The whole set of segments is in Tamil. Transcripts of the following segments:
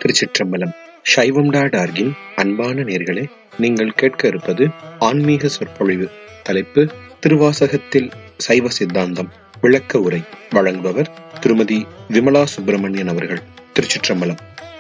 திருச்சிற்றம்பலம் சைவம் டாட் ஆர்கின் அன்பான நேர்களே நீங்கள் கேட்க இருப்பது ஆன்மீக சொற்பொழிவு தலைப்பு திருவாசகத்தில் சைவ சித்தாந்தம் விளக்க உரை வழங்குபவர் திருமதி விமலா சுப்பிரமணியன் அவர்கள் திருச்சிற்றம்பலம்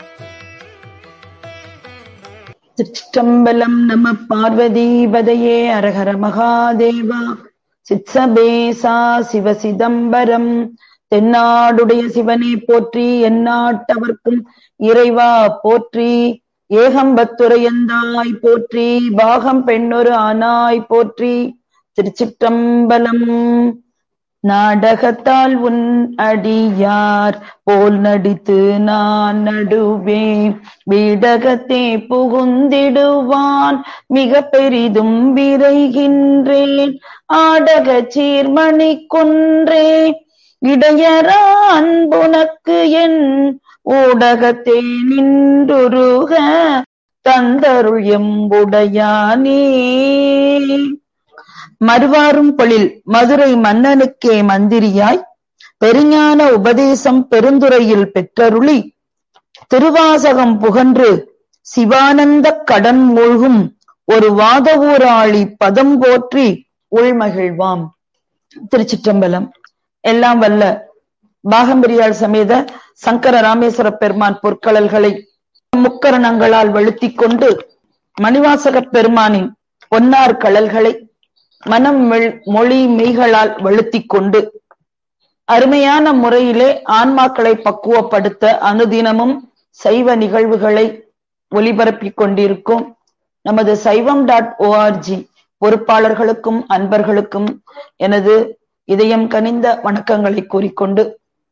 திருச்சிற்றம்பலம் நம பார்வதி பதையே அரஹர மகாதேவா சித்சபேசா சிவ சிதம்பரம் தென்னாடுடைய சிவனே போற்றி எந்நாட்டவர்க்கும் இறைவா போற்றி ஏகம்பத்துரையந்தாய் போற்றி பாகம் பெண்ணொரு ஆனாய் போற்றி திருச்சிற்றம்பலம் நாடகத்தால் உன் அடியார் போல் நடித்து நான் நடுவே வீடகத்தே புகுந்திடுவான் மிக பெரிதும் விரைகின்றேன் ஆடக சீர்மணி கொன்றே இடையரா அன்புனக்கு என் ஊடகத்தே நின்றுருக தந்தருள் எம்புடையானே மறுவாரும் பொழில் மதுரை மன்னனுக்கே மந்திரியாய் பெருஞான உபதேசம் பெருந்துறையில் பெற்றருளி திருவாசகம் புகன்று சிவானந்த கடன் மூழ்கும் ஒரு வாதவூராளி பதம் போற்றி உள்மகிழ்வாம் திருச்சிற்றம்பலம் எல்லாம் வல்ல பாகம்பிரியாள் சமேத சங்கர ராமேஸ்வர பெருமான் பொற்கடல்களை முக்கரணங்களால் வெளுத்திக் கொண்டு மணிவாசக பெருமானின் பொன்னார் கடல்களை மனம் மொழி மெய்களால் வெளுத்திக் கொண்டு அருமையான முறையிலே ஆன்மாக்களை பக்குவப்படுத்த அனுதினமும் சைவ நிகழ்வுகளை ஒலிபரப்பிக் கொண்டிருக்கும் நமது சைவம் டாட் ஓஆர்ஜி பொறுப்பாளர்களுக்கும் அன்பர்களுக்கும் எனது இதயம் கனிந்த வணக்கங்களை கூறிக்கொண்டு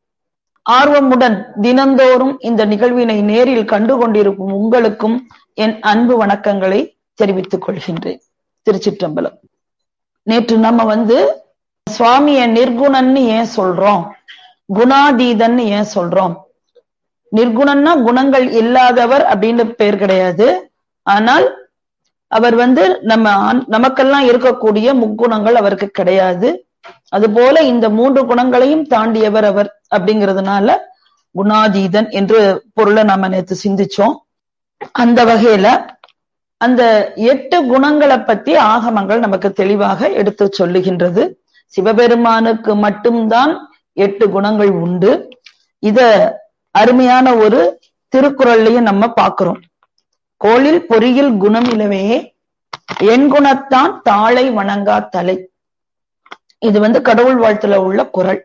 ஆர்வமுடன் தினந்தோறும் இந்த நிகழ்வினை நேரில் கண்டு கொண்டிருக்கும் உங்களுக்கும் என் அன்பு வணக்கங்களை தெரிவித்துக் கொள்கின்றேன் திருச்சிற்றம்பலம் நேற்று நம்ம வந்து சுவாமிய நிர்குணன்னு ஏன் சொல்றோம் குணாதீதன்னு ஏன் சொல்றோம் நிர்குணன்னா குணங்கள் இல்லாதவர் அப்படின்னு பேர் கிடையாது ஆனால் அவர் வந்து நம்ம நமக்கெல்லாம் இருக்கக்கூடிய முக்குணங்கள் அவருக்கு கிடையாது அதுபோல இந்த மூன்று குணங்களையும் தாண்டியவர் அவர் அப்படிங்கிறதுனால குணாதீதன் என்று பொருளை நாம நேற்று சிந்திச்சோம் அந்த வகையில அந்த எட்டு குணங்களை பத்தி ஆகமங்கள் நமக்கு தெளிவாக எடுத்து சொல்லுகின்றது சிவபெருமானுக்கு மட்டும்தான் எட்டு குணங்கள் உண்டு இத அருமையான ஒரு திருக்குறள்லையும் நம்ம பாக்குறோம் கோளில் பொறியில் குணம் இலவே என் குணத்தான் தாளை வணங்கா தலை இது வந்து கடவுள் வாழ்த்துல உள்ள குரல்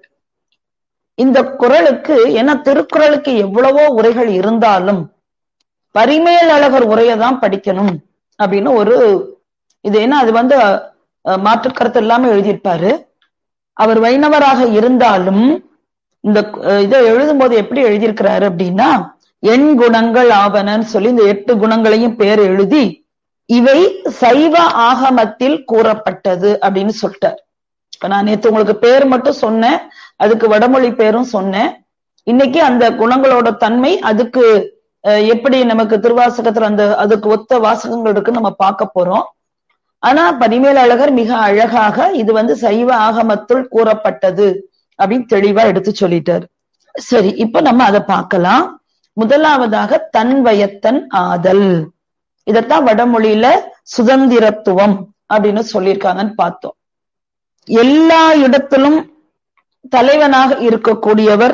இந்த குரலுக்கு ஏன்னா திருக்குறளுக்கு எவ்வளவோ உரைகள் இருந்தாலும் பரிமேல் அழகர் உரையதான் படிக்கணும் அப்படின்னு ஒரு இது ஏன்னா அது வந்து மாற்று கருத்து இல்லாம எழுதியிருப்பாரு அவர் வைணவராக இருந்தாலும் இந்த இதை எழுதும் போது எப்படி எழுதியிருக்கிறாரு அப்படின்னா எண் குணங்கள் ஆவனன்னு சொல்லி இந்த எட்டு குணங்களையும் பேர் எழுதி இவை சைவ ஆகமத்தில் கூறப்பட்டது அப்படின்னு சொல்லிட்டார் இப்ப நான் நேற்று உங்களுக்கு பேர் மட்டும் சொன்னேன் அதுக்கு வடமொழி பேரும் சொன்னேன் இன்னைக்கு அந்த குணங்களோட தன்மை அதுக்கு எப்படி நமக்கு திருவாசகத்துல அந்த அதுக்கு ஒத்த வாசகங்கள் இருக்குன்னு நம்ம பார்க்க போறோம் ஆனா பரிமேல் அழகர் மிக அழகாக இது வந்து சைவ ஆகமத்துள் கூறப்பட்டது அப்படின்னு தெளிவா எடுத்து சொல்லிட்டார் சரி இப்ப நம்ம அதை பார்க்கலாம் முதலாவதாக தன்வயத்தன் ஆதல் இதத்தான் வடமொழியில சுதந்திரத்துவம் அப்படின்னு சொல்லியிருக்காங்கன்னு பார்த்தோம் எல்லா இடத்திலும் தலைவனாக இருக்கக்கூடியவர்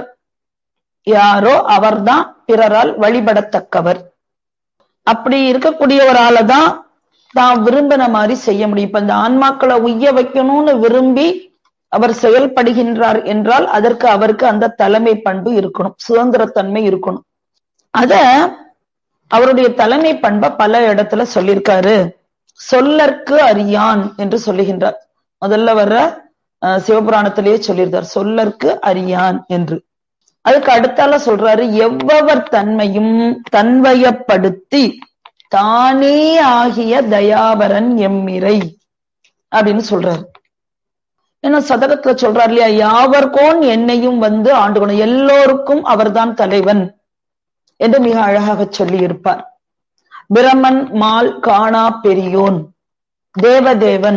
யாரோ அவர்தான் பிறரால் வழிபடத்தக்கவர் அப்படி இருக்கக்கூடியவரால தான் தான் விரும்பின மாதிரி செய்ய முடியும் இப்ப இந்த ஆன்மாக்களை உய்ய வைக்கணும்னு விரும்பி அவர் செயல்படுகின்றார் என்றால் அதற்கு அவருக்கு அந்த தலைமை பண்பு இருக்கணும் சுதந்திரத்தன்மை இருக்கணும் அத அவருடைய தலைமை பண்பை பல இடத்துல சொல்லியிருக்காரு சொல்லற்கு அறியான் என்று சொல்லுகின்றார் முதல்ல வர்ற சிவபுராணத்திலேயே சொல்லியிருந்தார் சொல்லற்கு அறியான் என்று அதுக்கு அடுத்தால சொல்றாரு எவ்வவர் தன்மையும் தன்வயப்படுத்தி தானே ஆகிய தயாபரன் எம்மிரை அப்படின்னு சொல்றாரு ஏன்னா சதகத்துல சொல்றாரு இல்லையா யாவர்கோன் என்னையும் வந்து ஆண்டுகணும் எல்லோருக்கும் அவர்தான் தலைவன் என்று மிக அழகாக சொல்லி இருப்பார் பிரமன் மால் காணா பெரியோன் தேவதேவன்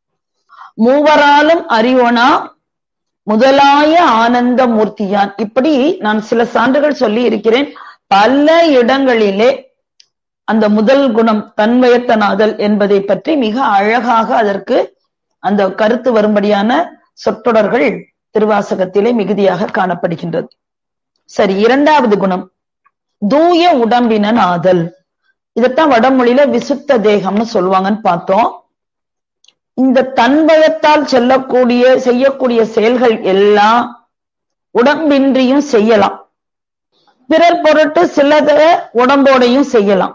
மூவராலும் அறிவோனா முதலாய ஆனந்த மூர்த்தியான் இப்படி நான் சில சான்றுகள் சொல்லி இருக்கிறேன் பல இடங்களிலே அந்த முதல் குணம் தன்வயத்தனாதல் என்பதை பற்றி மிக அழகாக அதற்கு அந்த கருத்து வரும்படியான சொற்றொடர்கள் திருவாசகத்திலே மிகுதியாக காணப்படுகின்றது சரி இரண்டாவது குணம் தூய உடம்பினன் ஆதல் இதத்தான் வடமொழியில விசுத்த தேகம்னு சொல்லுவாங்கன்னு பார்த்தோம் இந்த தன்வயத்தால் செல்லக்கூடிய செய்யக்கூடிய செயல்கள் எல்லாம் உடம்பின்றியும் செய்யலாம் பிறர் பொருட்டு சிலத உடம்போடையும் செய்யலாம்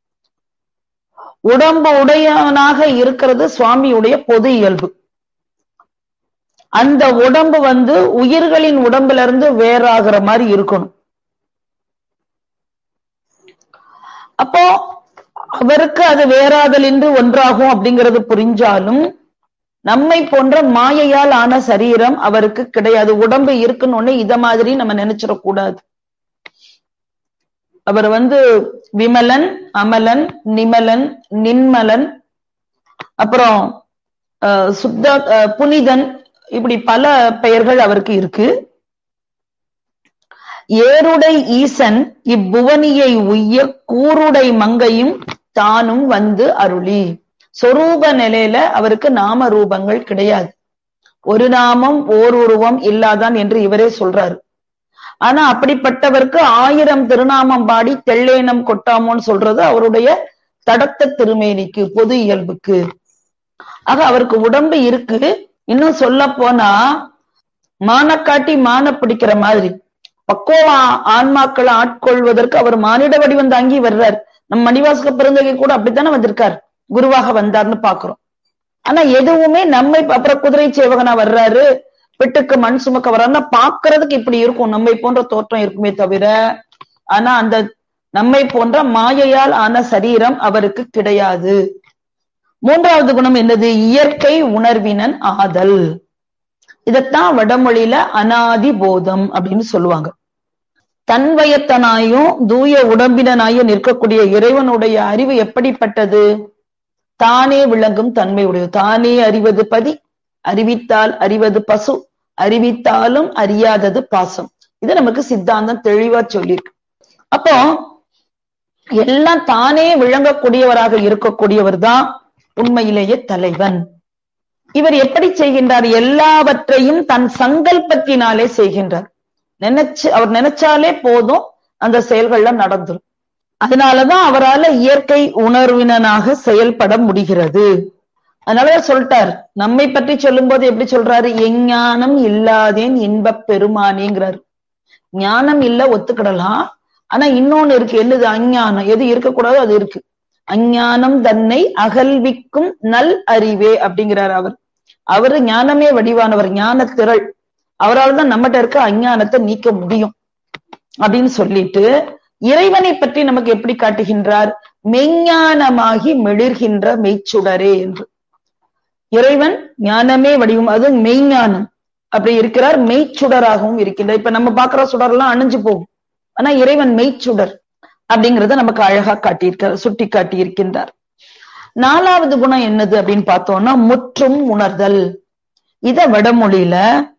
உடம்பு உடையவனாக இருக்கிறது சுவாமியுடைய பொது இயல்பு அந்த உடம்பு வந்து உயிர்களின் உடம்புல இருந்து வேறாகிற மாதிரி இருக்கணும் அப்போ அவருக்கு அது வேறாதல் என்று ஒன்றாகும் அப்படிங்கிறது புரிஞ்சாலும் நம்மை போன்ற மாயையால் ஆன சரீரம் அவருக்கு கிடையாது உடம்பு இருக்குன்னு இத மாதிரி நம்ம நினைச்சிடக்கூடாது அவர் வந்து விமலன் அமலன் நிமலன் நின்மலன் அப்புறம் சுத்த புனிதன் இப்படி பல பெயர்கள் அவருக்கு இருக்கு ஏருடை ஈசன் இப்புவனியை உய்ய கூருடை மங்கையும் தானும் வந்து அருளி சொரூப நிலையில அவருக்கு நாம ரூபங்கள் கிடையாது ஒரு நாமம் ஓர் உருவம் இல்லாதான் என்று இவரே சொல்றாரு ஆனா அப்படிப்பட்டவருக்கு ஆயிரம் திருநாமம் பாடி தெள்ளேனம் கொட்டாமோன்னு சொல்றது அவருடைய தடத்த திருமேனிக்கு பொது இயல்புக்கு ஆக அவருக்கு உடம்பு இருக்கு இன்னும் சொல்ல போனா மானக்காட்டி மான பிடிக்கிற மாதிரி பக்குவ ஆன்மாக்களை ஆட்கொள்வதற்கு அவர் மானிட வடிவம் தாங்கி வர்றார் நம் மணிவாசக பிறந்தகை கூட அப்படித்தானே வந்திருக்கார் குருவாக வந்தார்னு பாக்குறோம் ஆனா எதுவுமே நம்மை அப்புறம் குதிரை சேவகனா வர்றாரு பிட்டுக்கு மண் சுமக்க வர்றாருன்னா பாக்குறதுக்கு இப்படி இருக்கும் நம்மை போன்ற தோற்றம் இருக்குமே தவிர ஆனா அந்த நம்மை போன்ற மாயையால் ஆன சரீரம் அவருக்கு கிடையாது மூன்றாவது குணம் என்னது இயற்கை உணர்வினன் ஆதல் இதத்தான் வடமொழியில அனாதி போதம் அப்படின்னு சொல்லுவாங்க தன்வயத்தனாயும் தூய உடம்பினனாயும் நிற்கக்கூடிய இறைவனுடைய அறிவு எப்படிப்பட்டது தானே விளங்கும் தன்மை உடையது தானே அறிவது பதி அறிவித்தால் அறிவது பசு அறிவித்தாலும் அறியாதது பாசம் இது நமக்கு சித்தாந்தம் தெளிவா சொல்லியிருக்கு அப்போ எல்லாம் தானே விளங்கக்கூடியவராக இருக்கக்கூடியவர் தான் உண்மையிலேயே தலைவன் இவர் எப்படி செய்கின்றார் எல்லாவற்றையும் தன் சங்கல்பத்தினாலே செய்கின்றார் நினைச்சு அவர் நினைச்சாலே போதும் அந்த செயல்கள்லாம் நடந்துரும் அதனாலதான் அவரால் இயற்கை உணர்வினனாக செயல்பட முடிகிறது அதனால சொல்லிட்டார் நம்மை பற்றி சொல்லும் போது எப்படி சொல்றாரு எஞ்ஞானம் இல்லாதேன் இன்பப் பெருமானிங்கிறார் ஞானம் இல்ல ஒத்துக்கிடலாம் ஆனா இன்னொன்னு இருக்கு என்னது அஞ்ஞானம் எது இருக்கக்கூடாதோ அது இருக்கு அஞ்ஞானம் தன்னை அகல்விக்கும் நல் அறிவே அப்படிங்கிறார் அவர் அவரு ஞானமே வடிவானவர் ஞான திரள் அவரால் தான் நம்மகிட்ட இருக்க அஞ்ஞானத்தை நீக்க முடியும் அப்படின்னு சொல்லிட்டு இறைவனை பற்றி நமக்கு எப்படி காட்டுகின்றார் மெஞ்ஞானமாகி மெளிர்கின்ற மெய்ச்சுடரே என்று இறைவன் ஞானமே வடிவம் அது மெய்ஞானம் அப்படி இருக்கிறார் மெய்ச்சுடராகவும் இருக்கின்றார் இப்ப நம்ம பாக்குற சுடர்லாம் அணிஞ்சு போகும் ஆனா இறைவன் மெய்ச்சுடர் அப்படிங்கறத நமக்கு அழகா காட்டியிருக்கார் சுட்டி காட்டி இருக்கின்றார் நாலாவது குணம் என்னது அப்படின்னு பார்த்தோம்னா முற்றும் உணர்தல் இத வடமொழியில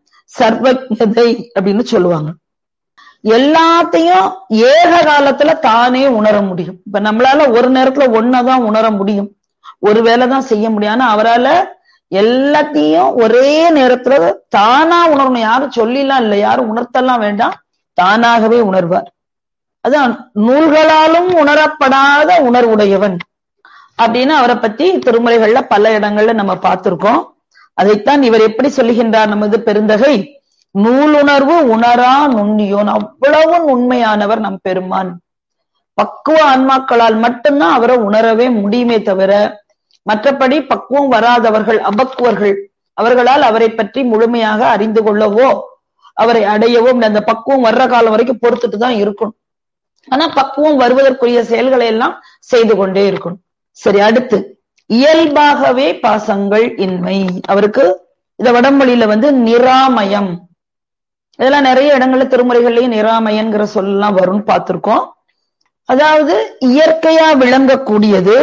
சர்வஜதை அப்படின்னு சொல்லுவாங்க எல்லாத்தையும் ஏக காலத்துல தானே உணர முடியும் இப்ப நம்மளால ஒரு நேரத்துல ஒன்னதான் உணர முடியும் ஒரு வேலை தான் செய்ய முடியும் ஆனா அவரால எல்லாத்தையும் ஒரே நேரத்துல தானா உணரணும் யாரும் சொல்லிலாம் இல்லை யாரும் உணர்த்தலாம் வேண்டாம் தானாகவே உணர்வார் அதான் நூல்களாலும் உணரப்படாத உணர்வுடையவன் அப்படின்னு அவரை பத்தி திருமுறைகள்ல பல இடங்கள்ல நம்ம பார்த்திருக்கோம் அதைத்தான் இவர் எப்படி சொல்லுகின்றார் நமது பெருந்தகை நூலுணர்வு உணரா நுண்ணியோன் அவ்வளவு உண்மையானவர் நம் பெருமான் பக்குவ ஆன்மாக்களால் மட்டும்தான் அவரை உணரவே முடியுமே தவிர மற்றபடி பக்குவம் வராதவர்கள் அபக்குவர்கள் அவர்களால் அவரை பற்றி முழுமையாக அறிந்து கொள்ளவோ அவரை அடையவோ அந்த பக்குவம் வர்ற காலம் வரைக்கும் பொறுத்துட்டு தான் இருக்கணும் ஆனா பக்குவம் வருவதற்குரிய செயல்களை எல்லாம் செய்து கொண்டே இருக்கணும் சரி அடுத்து இயல்பாகவே பாசங்கள் இன்மை அவருக்கு இத வடமொழியில வந்து நிராமயம் இதெல்லாம் நிறைய இடங்கள்ல திருமுறைகள்லயும் நிராமயங்கிற சொல்லலாம் வரும்னு பார்த்திருக்கோம் அதாவது இயற்கையா விளங்கக்கூடியது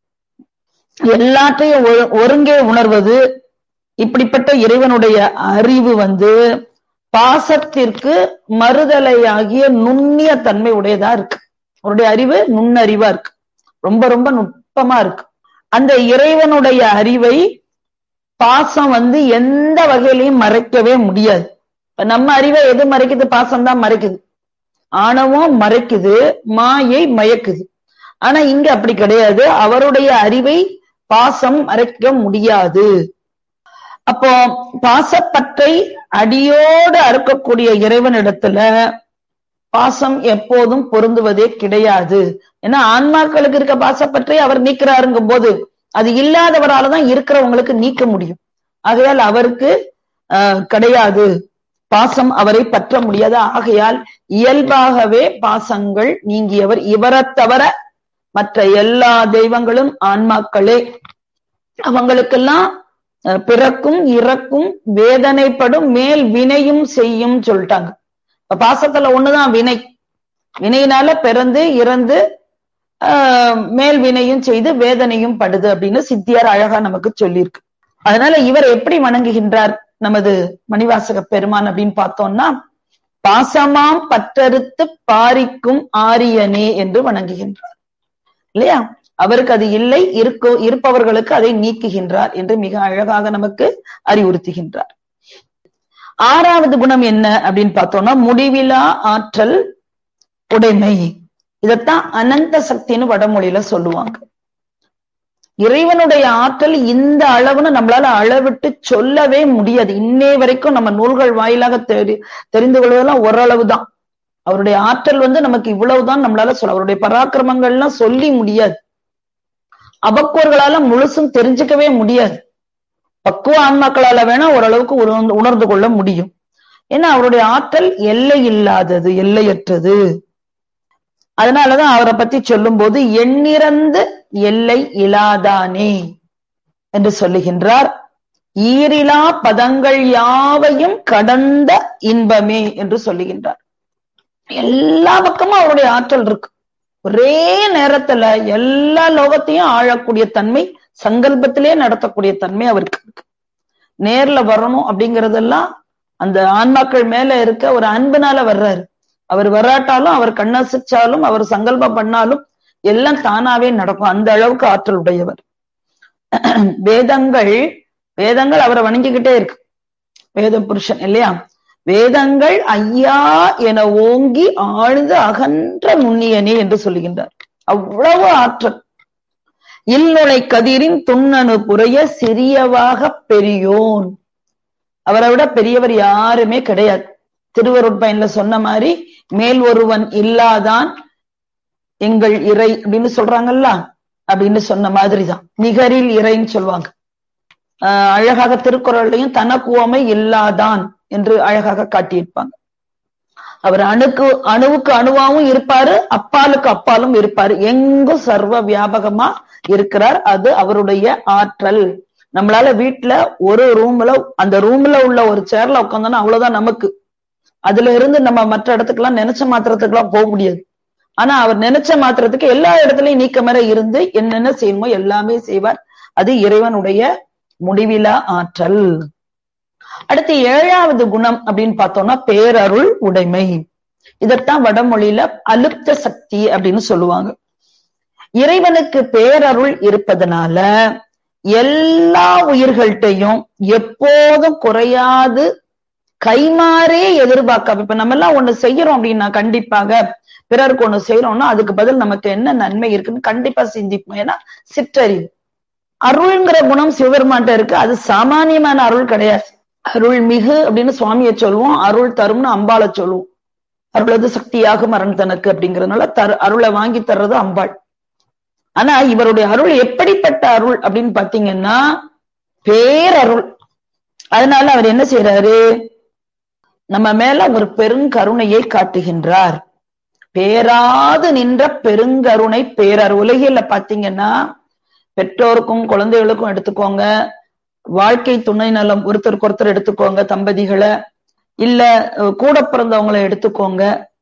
எல்லாத்தையும் ஒருங்கே உணர்வது இப்படிப்பட்ட இறைவனுடைய அறிவு வந்து பாசத்திற்கு மறுதலையாகிய நுண்ணிய தன்மை உடையதா இருக்கு அவருடைய அறிவு நுண்ணறிவா இருக்கு ரொம்ப ரொம்ப நுட்பமா இருக்கு அந்த இறைவனுடைய அறிவை பாசம் வந்து எந்த வகையிலையும் மறைக்கவே முடியாது இப்ப நம்ம அறிவை எது மறைக்குது பாசம் தான் மறைக்குது ஆணவம் மறைக்குது மாயை மயக்குது ஆனா இங்க அப்படி கிடையாது அவருடைய அறிவை பாசம் மறைக்க முடியாது அப்போ பாசப்பற்றை அடியோடு அறுக்கக்கூடிய இறைவனிடத்துல பாசம் எப்போதும் பொருந்துவதே கிடையாது ஏன்னா ஆன்மாக்களுக்கு இருக்க பாசப்பற்றை அவர் நீக்கிறாருங்கும் போது அது இல்லாதவரால தான் இருக்கிறவங்களுக்கு நீக்க முடியும் ஆகையால் அவருக்கு ஆஹ் கிடையாது பாசம் அவரை பற்ற முடியாது ஆகையால் இயல்பாகவே பாசங்கள் நீங்கியவர் இவரை தவிர மற்ற எல்லா தெய்வங்களும் ஆன்மாக்களே அவங்களுக்கெல்லாம் பிறக்கும் இறக்கும் வேதனைப்படும் மேல் வினையும் செய்யும் சொல்லிட்டாங்க இப்ப பாசத்துல ஒண்ணுதான் வினை வினையினால பிறந்து இறந்து மேல் வினையும் செய்து வேதனையும் படுது அப்படின்னு சித்தியார் அழகா நமக்கு சொல்லியிருக்கு அதனால இவர் எப்படி வணங்குகின்றார் நமது மணிவாசக பெருமான் அப்படின்னு பார்த்தோம்னா பாசமாம் பற்றறுத்து பாரிக்கும் ஆரியனே என்று வணங்குகின்றார் இல்லையா அவருக்கு அது இல்லை இருக்கோ இருப்பவர்களுக்கு அதை நீக்குகின்றார் என்று மிக அழகாக நமக்கு அறிவுறுத்துகின்றார் ஆறாவது குணம் என்ன அப்படின்னு பார்த்தோம்னா முடிவிலா ஆற்றல் உடைமை இதத்தான் அனந்த சக்தின்னு வடமொழியில சொல்லுவாங்க இறைவனுடைய ஆற்றல் இந்த அளவுன்னு நம்மளால அளவிட்டு சொல்லவே முடியாது இன்னே வரைக்கும் நம்ம நூல்கள் வாயிலாக தெரி தெரிந்து கொள்வதெல்லாம் ஓரளவு தான் அவருடைய ஆற்றல் வந்து நமக்கு இவ்வளவுதான் நம்மளால சொல்ல அவருடைய பராக்கிரமங்கள்லாம் சொல்லி முடியாது அபக்குவர்களால முழுசும் தெரிஞ்சுக்கவே முடியாது பக்குவ ஆன்மாக்களால வேணா ஓரளவுக்கு உணர்ந்து கொள்ள முடியும் ஏன்னா அவருடைய ஆற்றல் எல்லை இல்லாதது எல்லையற்றது அதனாலதான் அவரை பத்தி சொல்லும் போது எண்ணிறந்து எல்லை இலாதானே என்று சொல்லுகின்றார் ஈரிலா பதங்கள் யாவையும் கடந்த இன்பமே என்று சொல்லுகின்றார் எல்லா பக்கமும் அவருடைய ஆற்றல் இருக்கு ஒரே நேரத்துல எல்லா லோகத்தையும் ஆழக்கூடிய தன்மை சங்கல்பத்திலே நடத்தக்கூடிய தன்மை அவருக்கு இருக்கு நேர்ல வரணும் அப்படிங்கறதெல்லாம் அந்த ஆன்மாக்கள் மேல இருக்க ஒரு அன்புனால வர்றாரு அவர் வராட்டாலும் அவர் கண்ணசிச்சாலும் அவர் சங்கல்பம் பண்ணாலும் எல்லாம் தானாவே நடக்கும் அந்த அளவுக்கு ஆற்றல் உடையவர் வேதங்கள் வேதங்கள் அவரை வணங்கிக்கிட்டே இருக்கு வேத புருஷன் இல்லையா வேதங்கள் ஐயா என ஓங்கி ஆழ்ந்து அகன்ற நுண்ணியனே என்று சொல்லுகின்றார் அவ்வளவு ஆற்றல் இல்நுழை கதிரின் துண்ணனு புறைய சிறியவாக பெரியோன் அவரை விட பெரியவர் யாருமே கிடையாது திருவருட்பயன்ல சொன்ன மாதிரி மேல் ஒருவன் இல்லாதான் எங்கள் இறை அப்படின்னு சொல்றாங்கல்ல அப்படின்னு சொன்ன மாதிரிதான் நிகரில் இறைன்னு சொல்லுவாங்க ஆஹ் அழகாக திருக்குறள்லையும் தனக்குவமை இல்லாதான் என்று அழகாக காட்டியிருப்பாங்க அவர் அணுக்கு அணுவுக்கு அணுவாவும் இருப்பாரு அப்பாலுக்கு அப்பாலும் இருப்பாரு எங்கும் சர்வ வியாபகமா இருக்கிறார் அது அவருடைய ஆற்றல் நம்மளால வீட்டுல ஒரு ரூம்ல அந்த ரூம்ல உள்ள ஒரு சேர்ல உட்காந்தோம்னா அவ்வளவுதான் நமக்கு அதுல இருந்து நம்ம மற்ற இடத்துக்கெல்லாம் நினைச்ச மாத்திரத்துக்கு எல்லாம் போக முடியாது ஆனா அவர் நினைச்ச மாத்திரத்துக்கு எல்லா இடத்துலயும் நீக்கமர இருந்து என்னென்ன செய்யணுமோ எல்லாமே செய்வார் அது இறைவனுடைய முடிவிலா ஆற்றல் அடுத்து ஏழாவது குணம் அப்படின்னு பார்த்தோம்னா பேரருள் உடைமை இதத்தான் வடமொழியில அலுப்த சக்தி அப்படின்னு சொல்லுவாங்க இறைவனுக்கு பேரருள் இருப்பதனால எல்லா உயிர்கள்ட்டையும் எப்போதும் குறையாது கைமாறே எதிர்பார்க்க இப்ப நம்ம எல்லாம் ஒண்ணு செய்யறோம் அப்படின்னா கண்டிப்பாக பிறருக்கு ஒண்ணு செய்யறோம்னா அதுக்கு பதில் நமக்கு என்ன நன்மை இருக்குன்னு கண்டிப்பா சிந்திப்போம் ஏன்னா சிற்றறிவு அருள்ங்கிற குணம் சிவபெருமான்ட்ட இருக்கு அது சாமானியமான அருள் கிடையாது அருள் மிகு அப்படின்னு சுவாமியை சொல்லுவோம் அருள் தரும்னு அம்பாளை சொல்லுவோம் அருளது சக்தியாக மரண் தனக்கு அப்படிங்கறதுனால தரு அருளை வாங்கி தர்றது அம்பாள் ஆனா இவருடைய அருள் எப்படிப்பட்ட அருள் அப்படின்னு பாத்தீங்கன்னா பேரருள் அதனால அவர் என்ன செய்யறாரு நம்ம மேல ஒரு பெருங்கருணையை காட்டுகின்றார் பேராது நின்ற பெருங்கருணை பேரர் உலகில பாத்தீங்கன்னா பெற்றோருக்கும் குழந்தைகளுக்கும் எடுத்துக்கோங்க வாழ்க்கை துணை நலம் ஒருத்தருக்கு ஒருத்தர் எடுத்துக்கோங்க தம்பதிகளை இல்ல கூட பிறந்தவங்களை எடுத்துக்கோங்க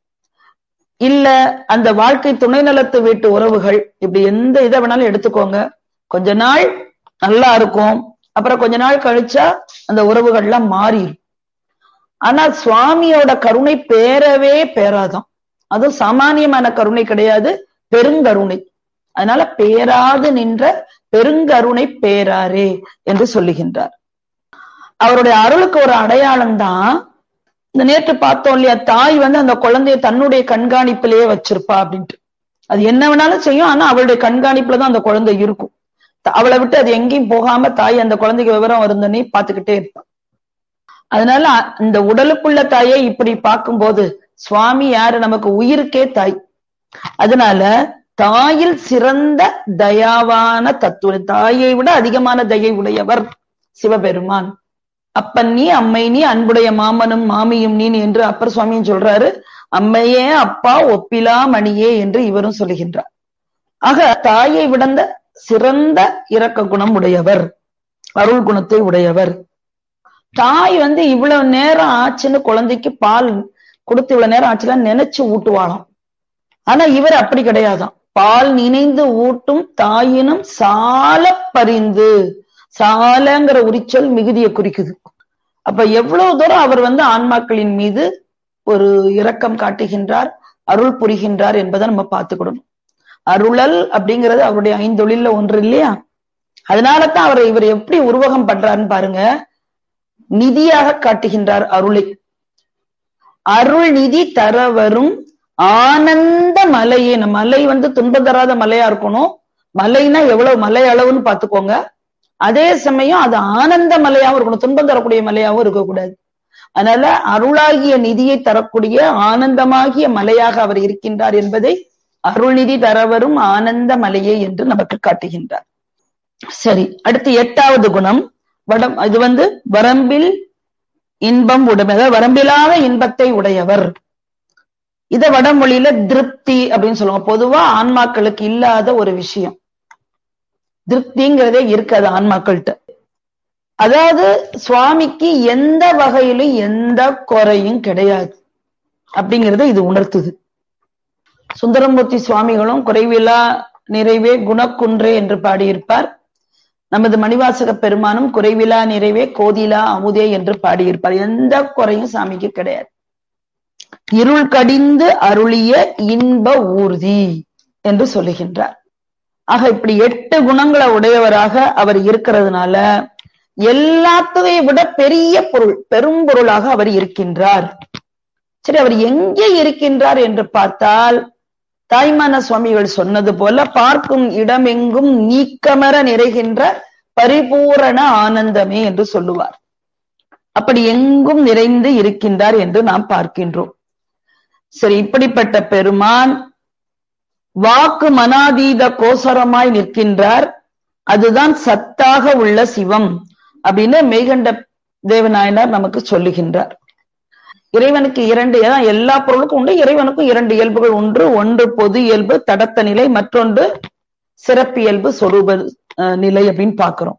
இல்ல அந்த வாழ்க்கை துணை நலத்து வீட்டு உறவுகள் இப்படி எந்த இதை வேணாலும் எடுத்துக்கோங்க கொஞ்ச நாள் நல்லா இருக்கும் அப்புறம் கொஞ்ச நாள் கழிச்சா அந்த உறவுகள்லாம் மாறிடும் ஆனா சுவாமியோட கருணை பேரவே பேராதான் அதுவும் சாமானியமான கருணை கிடையாது பெருங்கருணை அதனால பேராது நின்ற பெருங்கருணை பேராரே என்று சொல்லுகின்றார் அவருடைய அருளுக்கு ஒரு அடையாளம் தான் இந்த நேற்று பார்த்தோம் இல்லையா தாய் வந்து அந்த குழந்தைய தன்னுடைய கண்காணிப்பிலேயே வச்சிருப்பா அப்படின்ட்டு அது என்ன வேணாலும் செய்யும் ஆனா அவளுடைய கண்காணிப்புல தான் அந்த குழந்தை இருக்கும் அவளை விட்டு அது எங்கேயும் போகாம தாய் அந்த குழந்தைக்கு விவரம் வருந்தனே பார்த்துக்கிட்டே இருப்பான் அதனால இந்த உடலுக்குள்ள தாயை இப்படி பார்க்கும்போது சுவாமி யாரு நமக்கு உயிருக்கே தாய் அதனால தாயில் சிறந்த தயாவான தத்துவ தாயை விட அதிகமான தயை உடையவர் சிவபெருமான் அப்பன் நீ அம்மை நீ அன்புடைய மாமனும் மாமியும் நீ என்று அப்பர் சுவாமியும் சொல்றாரு அம்மையே அப்பா ஒப்பிலா மணியே என்று இவரும் சொல்லுகின்றார் ஆக தாயை விடந்த சிறந்த இரக்க குணம் உடையவர் அருள் குணத்தை உடையவர் தாய் வந்து இவ்வளவு நேரம் ஆச்சுன்னு குழந்தைக்கு பால் கொடுத்து இவ்வளவு நேரம் ஆச்சுல நினைச்சு ஊட்டுவாளாம் ஆனா இவர் அப்படி கிடையாதாம் பால் நினைந்து ஊட்டும் தாயினும் சால பரிந்து சாலங்கிற உரிச்சொல் மிகுதியை குறிக்குது அப்ப எவ்வளவு தூரம் அவர் வந்து ஆன்மாக்களின் மீது ஒரு இரக்கம் காட்டுகின்றார் அருள் புரிகின்றார் என்பதை நம்ம பார்த்துக்கிடணும் அருளல் அப்படிங்கிறது அவருடைய ஐந்தொழில்ல ஒன்று இல்லையா அதனாலதான் அவர் இவர் எப்படி உருவகம் பண்றாருன்னு பாருங்க நிதியாக காட்டுகின்றார் அருளை அருள் நிதி தர வரும் ஆனந்த மலையே மலை வந்து துன்பம் தராத மலையா இருக்கணும் மலைனா எவ்வளவு மலை அளவுன்னு பாத்துக்கோங்க அதே சமயம் அது ஆனந்த மலையாவும் இருக்கணும் துன்பம் தரக்கூடிய மலையாவும் இருக்கக்கூடாது அதனால அருளாகிய நிதியை தரக்கூடிய ஆனந்தமாகிய மலையாக அவர் இருக்கின்றார் என்பதை அருள்நிதி தரவரும் ஆனந்த மலையே என்று நமக்கு காட்டுகின்றார் சரி அடுத்து எட்டாவது குணம் வடம் இது வந்து வரம்பில் இன்பம் உடைமை அதாவது வரம்பில்லாத இன்பத்தை உடையவர் இத வடமொழியில திருப்தி அப்படின்னு சொல்லுவாங்க பொதுவா ஆன்மாக்களுக்கு இல்லாத ஒரு விஷயம் திருப்திங்கிறதே இருக்காது ஆன்மாக்கள்கிட்ட அதாவது சுவாமிக்கு எந்த வகையிலும் எந்த குறையும் கிடையாது அப்படிங்கறத இது உணர்த்துது சுந்தரமூர்த்தி சுவாமிகளும் குறைவிலா நிறைவே குணக்குன்றே என்று பாடியிருப்பார் நமது மணிவாசக பெருமானும் குறைவிலா நிறைவே கோதிலா அமுதே என்று பாடியிருப்பார் எந்த குறையும் சாமிக்கு கிடையாது இருள் கடிந்து அருளிய இன்ப ஊர்தி என்று சொல்லுகின்றார் ஆக இப்படி எட்டு குணங்களை உடையவராக அவர் இருக்கிறதுனால எல்லாத்தையும் விட பெரிய பொருள் பெரும் பொருளாக அவர் இருக்கின்றார் சரி அவர் எங்கே இருக்கின்றார் என்று பார்த்தால் தாய்மான சுவாமிகள் சொன்னது போல பார்க்கும் இடமெங்கும் நீக்கமர நிறைகின்ற பரிபூரண ஆனந்தமே என்று சொல்லுவார் அப்படி எங்கும் நிறைந்து இருக்கின்றார் என்று நாம் பார்க்கின்றோம் சரி இப்படிப்பட்ட பெருமான் வாக்கு மனாதீத கோசரமாய் நிற்கின்றார் அதுதான் சத்தாக உள்ள சிவம் அப்படின்னு மெய்கண்ட தேவநாயனார் நமக்கு சொல்லுகின்றார் இறைவனுக்கு இரண்டு எல்லா பொருளுக்கும் உண்டு இறைவனுக்கும் இரண்டு இயல்புகள் ஒன்று ஒன்று பொது இயல்பு தடத்த நிலை மற்றொன்று சிறப்பியல்பு சொரூப நிலை அப்படின்னு பாக்குறோம்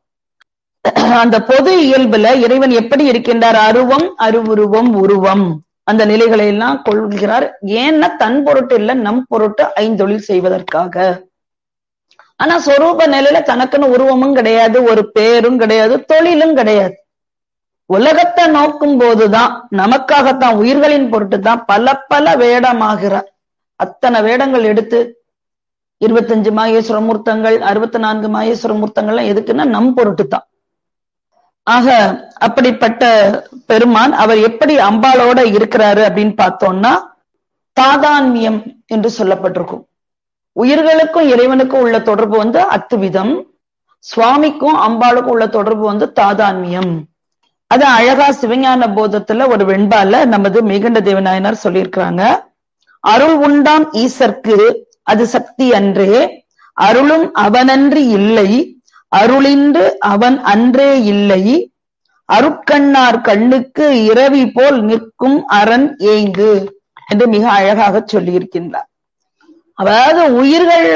அந்த பொது இயல்புல இறைவன் எப்படி இருக்கின்றார் அருவம் அருவுருவம் உருவம் அந்த நிலைகளை எல்லாம் கொள்கிறார் ஏன்னா தன் பொருட்டு இல்ல நம் பொருட்டு ஐந்தொழில் செய்வதற்காக ஆனா சொரூப நிலையில தனக்குன்னு உருவமும் கிடையாது ஒரு பேரும் கிடையாது தொழிலும் கிடையாது உலகத்தை நோக்கும் போதுதான் நமக்காகத்தான் உயிர்களின் பொருட்டு தான் பல பல வேடமாகிறார் அத்தனை வேடங்கள் எடுத்து இருபத்தஞ்சு மாகேஸ்வர மூர்த்தங்கள் அறுபத்தி நான்கு மாகேஸ்வர மூர்த்தங்கள்லாம் எதுக்குன்னா நம் பொருட்டு தான் ஆக அப்படிப்பட்ட பெருமான் அவர் எப்படி அம்பாளோட இருக்கிறாரு அப்படின்னு பார்த்தோம்னா தாதான்மியம் என்று சொல்லப்பட்டிருக்கும் உயிர்களுக்கும் இறைவனுக்கும் உள்ள தொடர்பு வந்து அத்துவிதம் சுவாமிக்கும் அம்பாளுக்கும் உள்ள தொடர்பு வந்து தாதான்மியம் அது அழகா சிவஞான போதத்துல ஒரு வெண்பால நமது மெய்கண்ட தேவநாயனார் சொல்லியிருக்கிறாங்க அருள் உண்டாம் ஈசர்க்கு அது சக்தி அன்றே அருளும் அவனன்றி இல்லை அருளின்று அவன் அன்றே இல்லை அருட்கண்ணார் கண்ணுக்கு இரவி போல் நிற்கும் அரண் ஏய்ந்து என்று மிக அழகாக சொல்லியிருக்கின்றார் அதாவது உயிர்கள்ல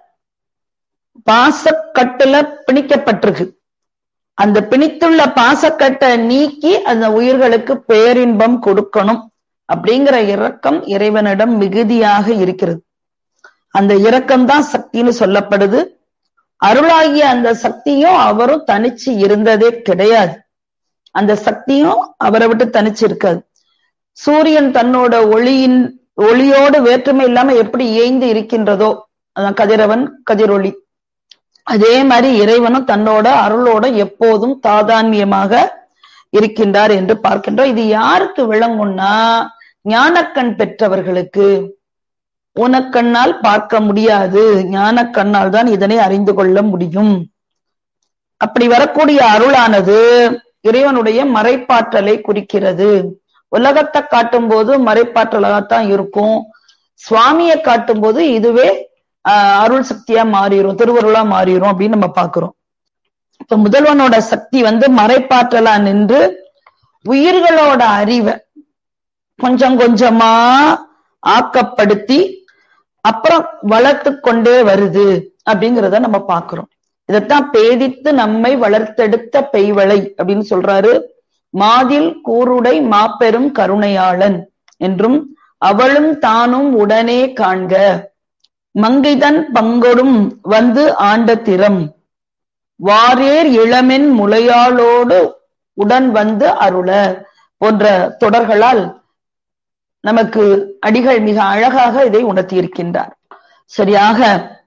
பாசக்கட்டுல பிணிக்கப்பட்டிருக்கு அந்த பிணித்துள்ள பாசக்கட்டை நீக்கி அந்த உயிர்களுக்கு பேரின்பம் கொடுக்கணும் அப்படிங்கிற இரக்கம் இறைவனிடம் மிகுதியாக இருக்கிறது அந்த இரக்கம் தான் சக்தின்னு சொல்லப்படுது அருளாகிய அந்த சக்தியும் அவரும் தனிச்சு இருந்ததே கிடையாது அந்த சக்தியும் அவரை விட்டு தனிச்சு இருக்காது சூரியன் தன்னோட ஒளியின் ஒளியோடு வேற்றுமை இல்லாம எப்படி ஏய்ந்து இருக்கின்றதோ அதான் கதிரவன் கதிரொளி அதே மாதிரி இறைவனும் தன்னோட அருளோட எப்போதும் தாதான்மியமாக இருக்கின்றார் என்று பார்க்கின்றோம் இது யாருக்கு விளங்கும்னா ஞானக்கண் பெற்றவர்களுக்கு உனக்கண்ணால் பார்க்க முடியாது ஞானக்கண்ணால் தான் இதனை அறிந்து கொள்ள முடியும் அப்படி வரக்கூடிய அருளானது இறைவனுடைய மறைப்பாற்றலை குறிக்கிறது உலகத்தை காட்டும் போது மறைப்பாற்றலாகத்தான் இருக்கும் சுவாமியை காட்டும் போது இதுவே அருள் சக்தியா மாறிடும் திருவருளா மாறிடும் அப்படின்னு நம்ம பாக்குறோம் இப்ப முதல்வனோட சக்தி வந்து மறைப்பாற்றலா நின்று உயிர்களோட அறிவை கொஞ்சம் கொஞ்சமா ஆக்கப்படுத்தி அப்புறம் வளர்த்து கொண்டே வருது அப்படிங்கிறத நம்ம பாக்குறோம் இதத்தான் பேதித்து நம்மை வளர்த்தெடுத்த பெய்வளை அப்படின்னு சொல்றாரு மாதில் கூருடை மாபெரும் கருணையாளன் என்றும் அவளும் தானும் உடனே காண்க மங்கைதன் பங்கொடும் வந்து ஆண்ட திறம் வாரேர் இளமென் முளையாளோடு உடன் வந்து அருள போன்ற தொடர்களால் நமக்கு அடிகள் மிக அழகாக இதை உணர்த்தியிருக்கின்றார் சரியாக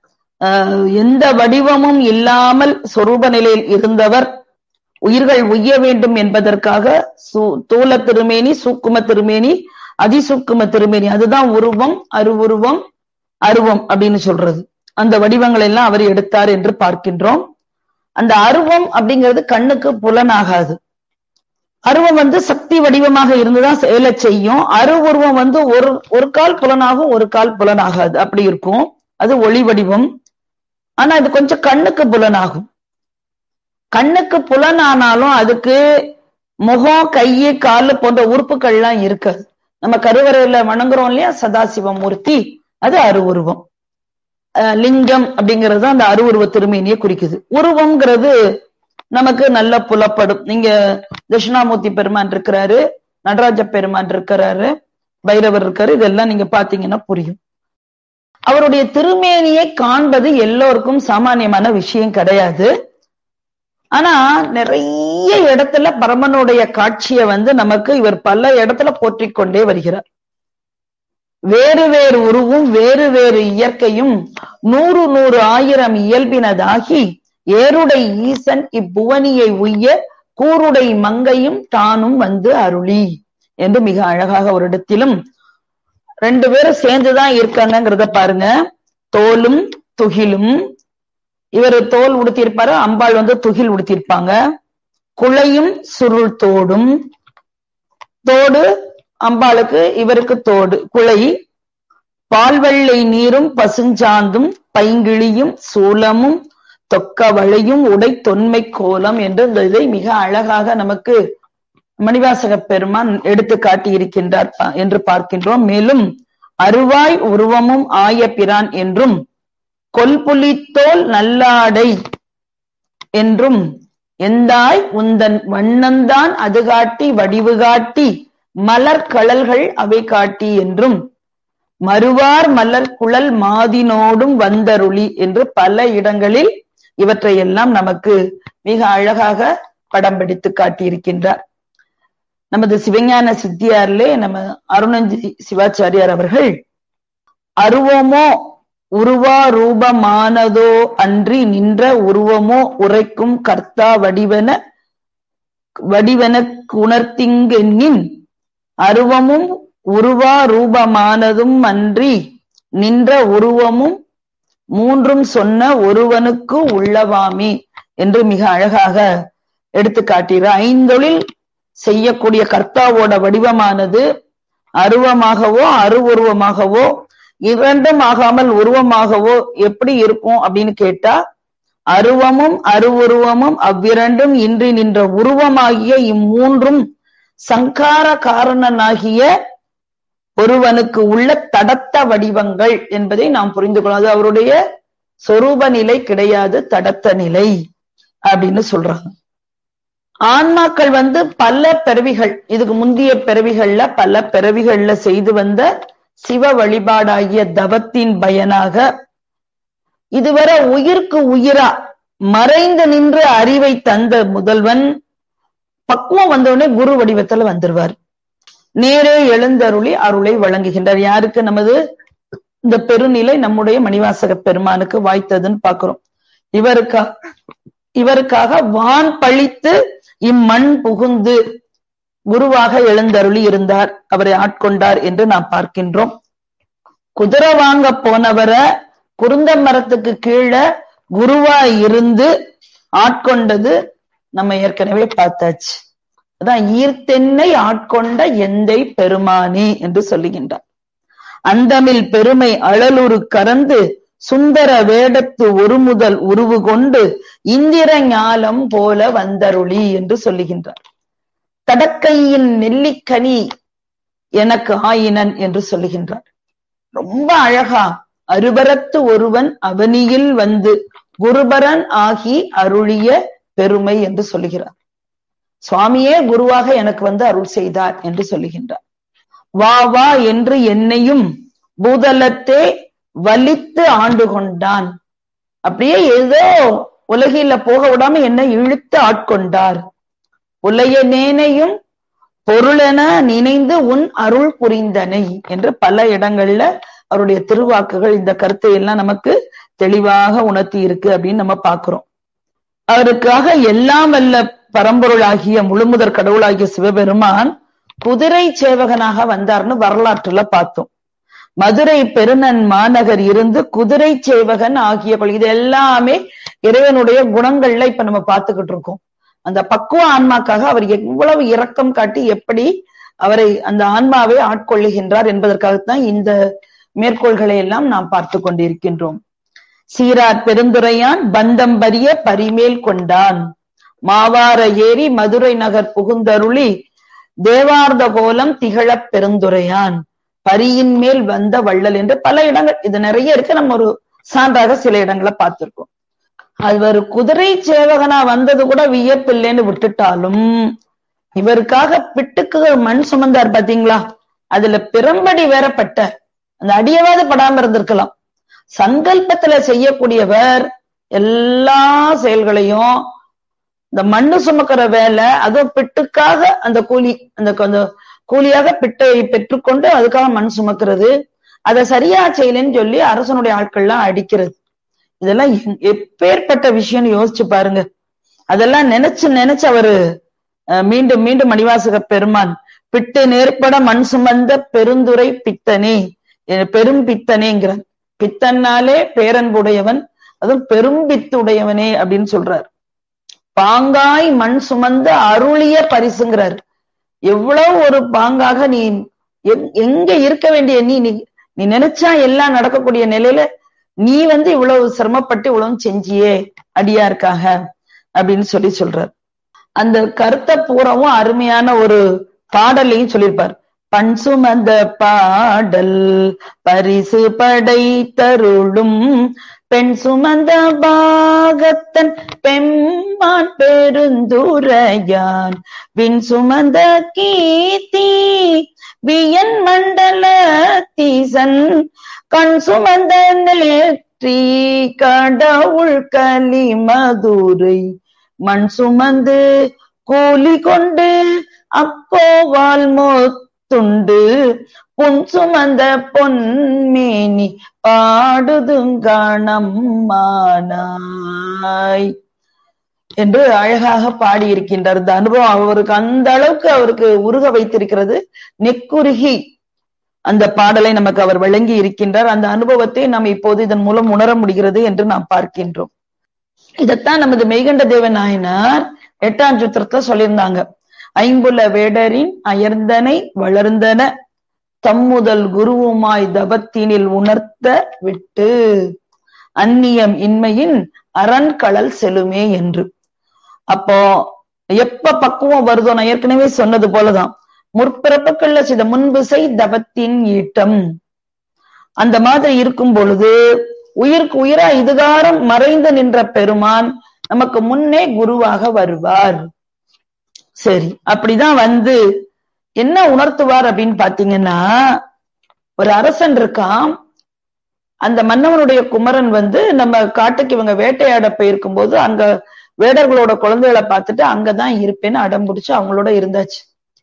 எந்த வடிவமும் இல்லாமல் சொரூப நிலையில் இருந்தவர் உயிர்கள் உய்ய வேண்டும் என்பதற்காக தூல திருமேனி சூக்கும திருமேனி அதிசூக்கும திருமேனி அதுதான் உருவம் அருவுருவம் அருவம் அப்படின்னு சொல்றது அந்த வடிவங்கள் எல்லாம் அவர் எடுத்தார் என்று பார்க்கின்றோம் அந்த அருவம் அப்படிங்கிறது கண்ணுக்கு புலனாகாது அருவம் வந்து சக்தி வடிவமாக இருந்துதான் செயலை செய்யும் அருவுருவம் வந்து ஒரு ஒரு கால் புலனாகும் ஒரு கால் புலனாகாது அப்படி இருக்கும் அது ஒளி வடிவம் ஆனா இது கொஞ்சம் கண்ணுக்கு புலனாகும் கண்ணுக்கு புலனானாலும் அதுக்கு முகம் கையு காலு போன்ற உறுப்புகள்லாம் இருக்காது நம்ம கருவறையில வணங்குறோம் இல்லையா சதாசிவமூர்த்தி அது அருவுருவம் லிங்கம் அப்படிங்கிறது அந்த அருவுருவ திருமேனியை குறிக்குது உருவம்ங்கிறது நமக்கு நல்ல புலப்படும் நீங்க தட்சிணாமூர்த்தி பெருமான் இருக்கிறாரு நடராஜ பெருமான் இருக்கிறாரு பைரவர் இருக்காரு இதெல்லாம் நீங்க பாத்தீங்கன்னா புரியும் அவருடைய திருமேனியை காண்பது எல்லோருக்கும் சாமானியமான விஷயம் கிடையாது ஆனா நிறைய இடத்துல பரமனுடைய காட்சியை வந்து நமக்கு இவர் பல இடத்துல போற்றிக் கொண்டே வருகிறார் வேறு வேறு உருவும் வேறு வேறு இயற்கையும் நூறு நூறு ஆயிரம் இயல்பினதாகி ஏருடை ஈசன் இப்புவனியை உய்ய கூருடை மங்கையும் தானும் வந்து அருளி என்று மிக அழகாக ஒரு இடத்திலும் ரெண்டு பேரும் சேர்ந்துதான் இருக்காங்கிறத பாருங்க தோலும் துகிலும் இவர் தோல் உடுத்தியிருப்பாரு அம்பாள் வந்து துகில் உடுத்தியிருப்பாங்க குளையும் சுருள் தோடும் தோடு அம்பாளுக்கு இவருக்கு தோடு குளை பால்வெள்ளை நீரும் பசுஞ்சாந்தும் பைங்கிழியும் சூலமும் தொக்கவளையும் உடை தொன்மை கோலம் என்று இந்த இதை மிக அழகாக நமக்கு மணிவாசக பெருமான் எடுத்து காட்டி இருக்கின்றார் என்று பார்க்கின்றோம் மேலும் அருவாய் உருவமும் ஆய பிரான் என்றும் கொல்புலித்தோல் நல்லாடை என்றும் எந்தாய் உந்தன் வண்ணந்தான் அது காட்டி வடிவு காட்டி மலர் கழல்கள் அவை காட்டி என்றும் மறுவார் மலர் குழல் மாதினோடும் வந்தருளி என்று பல இடங்களில் இவற்றையெல்லாம் நமக்கு மிக அழகாக படம் பிடித்து காட்டியிருக்கின்றார் நமது சிவஞான சித்தியாரிலே நம்ம அருணஞ்சி சிவாச்சாரியார் அவர்கள் அருவமோ உருவா ரூபமானதோ அன்றி நின்ற உருவமோ உரைக்கும் கர்த்தா வடிவன வடிவன உணர்த்திங்கென்னின் அருவமும் உருவா ரூபமானதும் அன்றி நின்ற உருவமும் மூன்றும் சொன்ன ஒருவனுக்கு உள்ளவாமி என்று மிக அழகாக எடுத்து காட்டுகிறார் ஐந்தொழில் செய்யக்கூடிய கர்த்தாவோட வடிவமானது அருவமாகவோ அருவுருவமாகவோ இரண்டும் ஆகாமல் உருவமாகவோ எப்படி இருக்கும் அப்படின்னு கேட்டா அருவமும் அருவுருவமும் அவ்விரண்டும் இன்றி நின்ற உருவமாகிய இம்மூன்றும் சங்கார காரணனாகிய ஒருவனுக்கு உள்ள தடத்த வடிவங்கள் என்பதை நாம் புரிந்து கொள்ளலாம் அது அவருடைய சொரூப நிலை கிடையாது தடத்த நிலை அப்படின்னு சொல்றாங்க ஆன்மாக்கள் வந்து பல பிறவிகள் இதுக்கு முந்தைய பிறவிகள்ல பல பிறவிகள்ல செய்து வந்த சிவ வழிபாடாகிய தவத்தின் பயனாக இதுவரை உயிர்க்கு உயிரா மறைந்து நின்று அறிவை தந்த முதல்வன் பக்குவம் வந்தவுடனே குரு வடிவத்துல வந்துருவார் நேரே எழுந்தருளி அருளை வழங்குகின்றார் யாருக்கு நமது இந்த பெருநிலை நம்முடைய மணிவாசக பெருமானுக்கு வாய்த்ததுன்னு பாக்குறோம் இவருக்கா இவருக்காக வான் பழித்து இம்மண் புகுந்து குருவாக எழுந்தருளி இருந்தார் அவரை ஆட்கொண்டார் என்று நாம் பார்க்கின்றோம் குதிரை வாங்க போனவரை குருந்த மரத்துக்கு கீழே குருவாய் இருந்து ஆட்கொண்டது நம்ம ஏற்கனவே பார்த்தாச்சு அதான் ஈர்த்தென்னை ஆட்கொண்ட எந்தை பெருமானி என்று சொல்லுகின்றார் அந்தமில் பெருமை அழலுரு கறந்து சுந்தர வேடத்து ஒரு முதல் உருவு கொண்டு இந்திர ஞாலம் போல வந்தருளி என்று சொல்லுகின்றார் தடக்கையின் நெல்லிக்கனி எனக்கு ஆயினன் என்று சொல்லுகின்றார் ரொம்ப அழகா அருபரத்து ஒருவன் அவனியில் வந்து குருபரன் ஆகி அருளிய பெருமை என்று சொல்லுகிறார் சுவாமியே குருவாக எனக்கு வந்து அருள் செய்தார் என்று சொல்லுகின்றார் வா வா என்று என்னையும் பூதலத்தே வலித்து ஆண்டு கொண்டான் அப்படியே ஏதோ உலகில போக விடாம என்னை இழுத்து ஆட்கொண்டார் உலையனேனையும் பொருளென நினைந்து உன் அருள் புரிந்தனை என்று பல இடங்கள்ல அவருடைய திருவாக்குகள் இந்த கருத்தை எல்லாம் நமக்கு தெளிவாக உணர்த்தி இருக்கு அப்படின்னு நம்ம பாக்குறோம் அவருக்காக எல்லாம் வல்ல பரம்பொருளாகிய முழுமுதற் கடவுளாகிய சிவபெருமான் குதிரை சேவகனாக வந்தார்னு வரலாற்றுல பார்த்தோம் மதுரை பெருநன் மாநகர் இருந்து குதிரை சேவகன் ஆகிய இது எல்லாமே இறைவனுடைய குணங்கள்ல இப்ப நம்ம பார்த்துக்கிட்டு இருக்கோம் அந்த பக்குவ ஆன்மாக்காக அவர் எவ்வளவு இரக்கம் காட்டி எப்படி அவரை அந்த ஆன்மாவை ஆட்கொள்ளுகின்றார் என்பதற்காகத்தான் இந்த மேற்கோள்களை எல்லாம் நாம் பார்த்து கொண்டிருக்கின்றோம் சீரார் பெருந்துரையான் பந்தம் பரிய பரிமேல் கொண்டான் மாவார ஏரி மதுரை நகர் புகுந்தருளி தேவார்ந்த கோலம் திகழப் பெருந்துரையான் பரியின் மேல் வந்த வள்ளல் என்று பல இடங்கள் இது நிறைய இருக்கு நம்ம ஒரு சான்றாக சில இடங்களை பார்த்திருக்கோம் அவர் குதிரை சேவகனா வந்தது கூட வியப்பில்லைன்னு விட்டுட்டாலும் இவருக்காக பிட்டுக்கு மண் சுமந்தார் பாத்தீங்களா அதுல பிறம்படி வேறப்பட்ட அந்த அடியவாது படாம இருந்திருக்கலாம் சங்கல்பத்துல செய்யக்கூடியவர் எல்லா செயல்களையும் இந்த மண்ணு சுமக்கிற வேலை அதுவும் பிட்டுக்காக அந்த கூலி அந்த அந்த கூலியாக பிட்டை பெற்றுக்கொண்டு அதுக்காக மண் சுமக்கிறது அதை சரியா செய்யலன்னு சொல்லி அரசனுடைய ஆட்கள்லாம் அடிக்கிறது இதெல்லாம் எப்பேற்பட்ட விஷயம்னு யோசிச்சு பாருங்க அதெல்லாம் நினைச்சு நினைச்சு அவரு மீண்டும் மீண்டும் மணிவாசக பெருமான் பிட்டு நேர்பட மண் சுமந்த பெருந்துரை பித்தனே பெரும் பித்தனேங்கிறார் பித்தன்னாலே பேரன்புடையவன் அதுவும் பெரும் பித்துடையவனே அப்படின்னு சொல்றார் பாங்காய் மண் சுமந்த அருளிய பரிசுங்கிறார் எவ்வளவு ஒரு பாங்காக நீ எங்க இருக்க வேண்டிய நீ நீ நினைச்சா எல்லாம் நடக்கக்கூடிய நிலையில நீ வந்து இவ்வளவு சிரமப்பட்டு இவ்வளவு செஞ்சியே அடியாருக்காக அப்படின்னு சொல்லி சொல்றார் அந்த கருத்தை பூராவும் அருமையான ஒரு பாடலையும் சொல்லியிருப்பார் பண் சுமந்த பாடல் பரிசு படை தருளும் பெண் சுமந்த பாகத்தன் பெம்மான் பெருந்துரையான் வின் சுமந்த கீர்த்தி வியன் மண்டல தீசன் கண் சுமந்த நெற்றி கடவுள் கலி மதுரை மண் சுமந்து கூலி கொண்டு அப்போவால் மோத்துண்டு புன் சுமந்த பொன்மேனி பாடுதுங்காணம்மானாய் என்று அழகாக பாடியிருக்கின்றார் இந்த அனுபவம் அவருக்கு அந்த அளவுக்கு அவருக்கு உருக வைத்திருக்கிறது நெக்குருகி அந்த பாடலை நமக்கு அவர் வழங்கி இருக்கின்றார் அந்த அனுபவத்தை நாம் இப்போது இதன் மூலம் உணர முடிகிறது என்று நாம் பார்க்கின்றோம் இதைத்தான் நமது மெய்கண்ட தேவ நாயனார் எட்டாம் சுத்திரத்துல சொல்லியிருந்தாங்க ஐம்புல வேடரின் அயர்ந்தனை வளர்ந்தன தம்முதல் குருவுமாய் தபத்தினில் உணர்த்த விட்டு அந்நியம் இன்மையின் அரண்கடல் செலுமே என்று அப்போ எப்ப பக்குவம் வருதோ நான் ஏற்கனவே சொன்னது போலதான் முற்பிறப்புகள்ல சில முன்பிசை தவத்தின் ஈட்டம் அந்த மாதிரி இருக்கும் பொழுது உயிருக்கு உயிரா இதுகாரம் மறைந்து நின்ற பெருமான் நமக்கு முன்னே குருவாக வருவார் சரி அப்படிதான் வந்து என்ன உணர்த்துவார் அப்படின்னு பாத்தீங்கன்னா ஒரு அரசன் இருக்கான் அந்த மன்னவனுடைய குமரன் வந்து நம்ம காட்டுக்கு இவங்க வேட்டையாட போயிருக்கும் போது அங்க வேடர்களோட குழந்தைகளை பார்த்துட்டு அங்கதான் இருப்பேன்னு அடம் பிடிச்சு அவங்களோட இருந்தாச்சு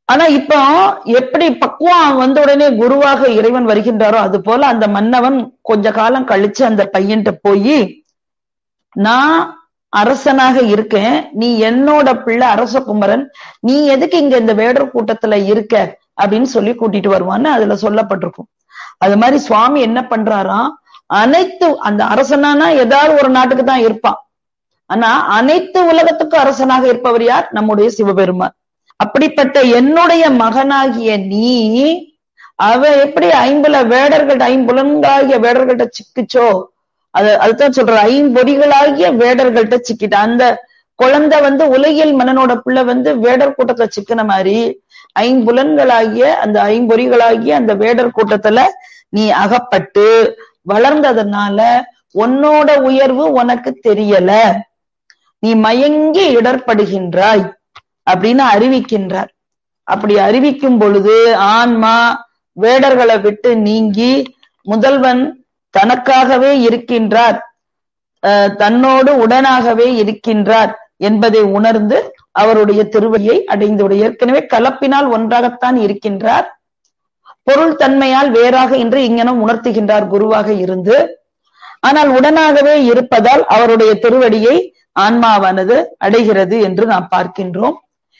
ஆனா இப்போ எப்படி பக்குவம் வந்த உடனே குருவாக இறைவன் வருகின்றாரோ அது போல அந்த மன்னவன் கொஞ்ச காலம் கழிச்சு அந்த பையன்கிட்ட போய் நான் அரசனாக இருக்கேன் நீ என்னோட பிள்ளை அரச குமரன் நீ எதுக்கு இங்க இந்த வேடர் கூட்டத்துல இருக்க அப்படின்னு சொல்லி கூட்டிட்டு வருவான்னு அதுல சொல்லப்பட்டிருக்கும் அது மாதிரி சுவாமி என்ன பண்றாராம் அனைத்து அந்த அரசனானா ஏதாவது ஒரு நாட்டுக்கு தான் இருப்பான் ஆனா அனைத்து உலகத்துக்கும் அரசனாக இருப்பவர் யார் நம்முடைய சிவபெருமான் அப்படிப்பட்ட என்னுடைய மகனாகிய நீ அவ எப்படி ஐம்புல வேடர்கள் ஐம்புலன்காகிய வேடர்கள்ட்ட சிக்குச்சோ அது அதுதான் சொல்ற ஐம்பொறிகளாகிய வேடர்கள்ட்ட சிக்கிட்ட அந்த குழந்தை வந்து உலகியல் மன்னனோட பிள்ளை வந்து வேடர் கூட்டத்துல சிக்கின மாதிரி ஐம்புலன்களாகிய அந்த ஐம்பொறிகளாகிய அந்த வேடர் கூட்டத்துல நீ அகப்பட்டு வளர்ந்ததுனால உன்னோட உயர்வு உனக்கு தெரியல நீ மயங்கி இடர்படுகின்றாய் அப்படின்னு அறிவிக்கின்றார் அப்படி அறிவிக்கும் பொழுது ஆன்மா வேடர்களை விட்டு நீங்கி முதல்வன் தனக்காகவே இருக்கின்றார் தன்னோடு உடனாகவே இருக்கின்றார் என்பதை உணர்ந்து அவருடைய திருவடியை அடைந்துடைய ஏற்கனவே கலப்பினால் ஒன்றாகத்தான் இருக்கின்றார் பொருள் தன்மையால் வேறாக இன்று இங்கனம் உணர்த்துகின்றார் குருவாக இருந்து ஆனால் உடனாகவே இருப்பதால் அவருடைய திருவடியை ஆன்மாவானது அடைகிறது என்று நாம் பார்க்கின்றோம்